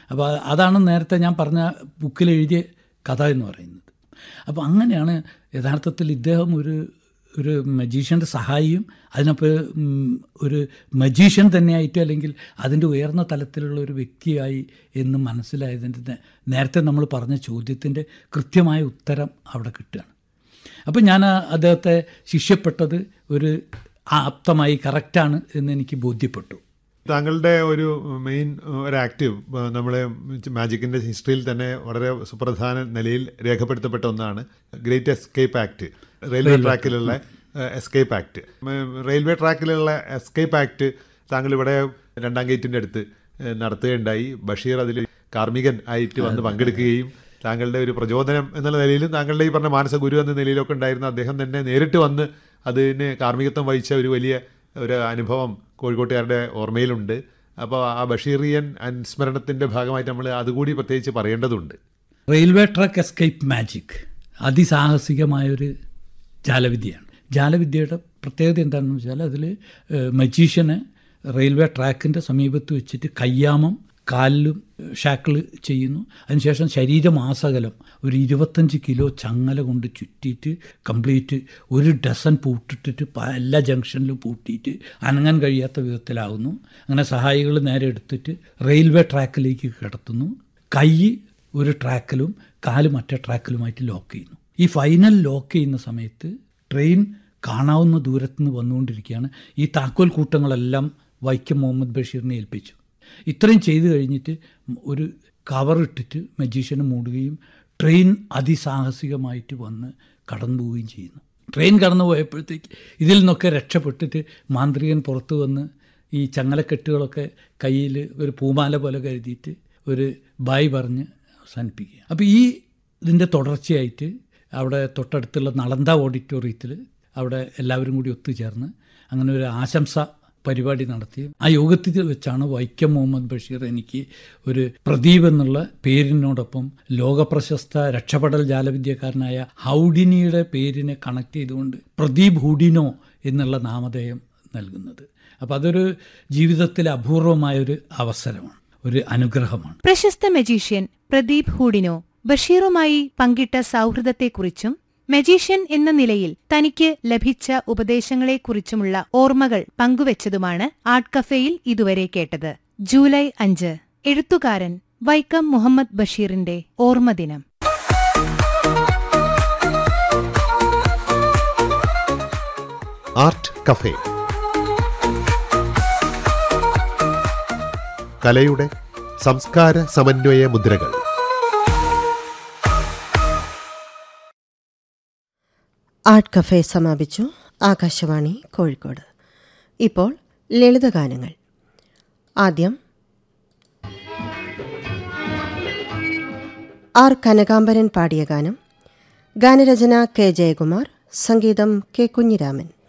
അപ്പോൾ അതാണ് നേരത്തെ ഞാൻ പറഞ്ഞ ബുക്കിൽ എഴുതിയ കഥ എന്ന് പറയുന്നത് അപ്പോൾ അങ്ങനെയാണ് യഥാർത്ഥത്തിൽ ഇദ്ദേഹം ഒരു ഒരു മജീഷ്യൻ്റെ സഹായിയും അതിനപ്പോൾ ഒരു മജീഷ്യൻ തന്നെയായിട്ടോ അല്ലെങ്കിൽ അതിൻ്റെ ഉയർന്ന തലത്തിലുള്ള ഒരു വ്യക്തിയായി എന്ന് മനസ്സിലായതിൻ്റെ നേരത്തെ നമ്മൾ പറഞ്ഞ ചോദ്യത്തിൻ്റെ കൃത്യമായ ഉത്തരം അവിടെ കിട്ടുകയാണ് അപ്പോൾ ഞാൻ അദ്ദേഹത്തെ ശിഷ്യപ്പെട്ടത് ഒരു ആപ്തമായി കറക്റ്റാണ് എന്ന് എനിക്ക് ബോധ്യപ്പെട്ടു താങ്കളുടെ ഒരു മെയിൻ ഒരു ആക്ട് നമ്മളെ മാജിക്കിന്റെ ഹിസ്റ്ററിയിൽ തന്നെ വളരെ സുപ്രധാന നിലയിൽ രേഖപ്പെടുത്തപ്പെട്ട ഒന്നാണ് ഗ്രേറ്റ് എസ്കേപ്പ് ആക്ട് റെയിൽവേ ട്രാക്കിലുള്ള എസ്കേപ്പ് ആക്ട് റെയിൽവേ ട്രാക്കിലുള്ള എസ്കേപ്പ് ആക്ട് താങ്കൾ ഇവിടെ രണ്ടാം ഗേറ്റിന്റെ അടുത്ത് നടത്തുകയുണ്ടായി ബഷീർ അതിൽ കാർമികൻ ആയിട്ട് വന്ന് പങ്കെടുക്കുകയും താങ്കളുടെ ഒരു പ്രചോദനം എന്നുള്ള നിലയിലും താങ്കളുടെ ഈ പറഞ്ഞ മാനസ ഗുരു എന്ന നിലയിലൊക്കെ ഉണ്ടായിരുന്ന അദ്ദേഹം തന്നെ നേരിട്ട് വന്ന് അതിന് കാർമികത്വം വഹിച്ച ഒരു വലിയ ഒരു അനുഭവം കോഴിക്കോട്ടുകാരുടെ ഓർമ്മയിലുണ്ട് അപ്പോൾ ആ ബഷീറിയൻ അനുസ്മരണത്തിൻ്റെ ഭാഗമായിട്ട് നമ്മൾ അതുകൂടി പ്രത്യേകിച്ച് പറയേണ്ടതുണ്ട് റെയിൽവേ ട്രാക്ക് എസ്കേപ്പ് മാജിക് അതിസാഹസികമായൊരു ജാലവിദ്യയാണ് ജാലവിദ്യയുടെ പ്രത്യേകത എന്താണെന്ന് വെച്ചാൽ അതിൽ മജീഷ്യനെ റെയിൽവേ ട്രാക്കിൻ്റെ സമീപത്ത് വെച്ചിട്ട് കയ്യാമം കാലിലും ഷാക്കിൾ ചെയ്യുന്നു അതിനുശേഷം ശരീരമാസകലം ഒരു ഇരുപത്തഞ്ച് കിലോ ചങ്ങല കൊണ്ട് ചുറ്റിയിട്ട് കംപ്ലീറ്റ് ഒരു ഡസൻ പൂട്ടിട്ടിട്ട് എല്ലാ ജംഗ്ഷനിലും പൂട്ടിയിട്ട് അനങ്ങാൻ കഴിയാത്ത വിധത്തിലാവുന്നു അങ്ങനെ സഹായികൾ നേരെ എടുത്തിട്ട് റെയിൽവേ ട്രാക്കിലേക്ക് കിടത്തുന്നു കൈ ഒരു ട്രാക്കിലും കാല് മറ്റേ ട്രാക്കിലുമായിട്ട് ലോക്ക് ചെയ്യുന്നു ഈ ഫൈനൽ ലോക്ക് ചെയ്യുന്ന സമയത്ത് ട്രെയിൻ കാണാവുന്ന ദൂരത്ത് നിന്ന് വന്നുകൊണ്ടിരിക്കുകയാണ് ഈ താക്കോൽ കൂട്ടങ്ങളെല്ലാം വൈക്കം മുഹമ്മദ് ബഷീറിനെ ഏൽപ്പിച്ചു ഇത്രയും ചെയ്തു കഴിഞ്ഞിട്ട് ഒരു കവർ ഇട്ടിട്ട് മജീഷ്യനെ മൂടുകയും ട്രെയിൻ അതിസാഹസികമായിട്ട് വന്ന് കടന്നു പോവുകയും ചെയ്യുന്നു ട്രെയിൻ കടന്നു പോയപ്പോഴത്തേക്ക് ഇതിൽ നിന്നൊക്കെ രക്ഷപ്പെട്ടിട്ട് മാന്ത്രികൻ പുറത്തു വന്ന് ഈ ചങ്ങലക്കെട്ടുകളൊക്കെ കയ്യിൽ ഒരു പൂമാല പോലെ കരുതിയിട്ട് ഒരു ബായ് പറഞ്ഞ് അവസാനിപ്പിക്കുക അപ്പോൾ ഈ ഇതിൻ്റെ തുടർച്ചയായിട്ട് അവിടെ തൊട്ടടുത്തുള്ള നളന്ത ഓഡിറ്റോറിയത്തിൽ അവിടെ എല്ലാവരും കൂടി ഒത്തുചേർന്ന് അങ്ങനെ ഒരു ആശംസ പരിപാടി നടത്തി ആ യോഗത്തിൽ വെച്ചാണ് വൈക്കം മുഹമ്മദ് ബഷീർ എനിക്ക് ഒരു പ്രദീപ് എന്നുള്ള പേരിനോടൊപ്പം ലോകപ്രശസ്ത രക്ഷപ്പെടൽ ജാലവിദ്യക്കാരനായ ഹൗഡിനിയുടെ പേരിനെ കണക്ട് ചെയ്തുകൊണ്ട് പ്രദീപ് ഹുഡിനോ എന്നുള്ള നാമധേയം നൽകുന്നത് അപ്പോൾ അതൊരു ജീവിതത്തിലെ അപൂർവമായൊരു അവസരമാണ് ഒരു അനുഗ്രഹമാണ് പ്രശസ്ത മജീഷ്യൻ പ്രദീപ് ഹൂഡിനോ ബഷീറുമായി പങ്കിട്ട സൗഹൃദത്തെക്കുറിച്ചും മജീഷ്യൻ എന്ന നിലയിൽ തനിക്ക് ലഭിച്ച ഉപദേശങ്ങളെക്കുറിച്ചുമുള്ള ഓർമ്മകൾ പങ്കുവച്ചതുമാണ് ആർട്ട് കഫേയിൽ ഇതുവരെ കേട്ടത് ജൂലൈ അഞ്ച് എഴുത്തുകാരൻ വൈക്കം മുഹമ്മദ് ബഷീറിന്റെ ഓർമ്മദിനം ആർട്ട് കഫേ കലയുടെ സംസ്കാര സമന്വയ മുദ്രകൾ ആർട്ട് കഫേ സമാപിച്ചു ആകാശവാണി കോഴിക്കോട് ഇപ്പോൾ ലളിതഗാനങ്ങൾ ആദ്യം ആർ കനകാംബരൻ പാടിയ ഗാനം ഗാനരചന കെ ജയകുമാർ സംഗീതം കെ കുഞ്ഞിരാമൻ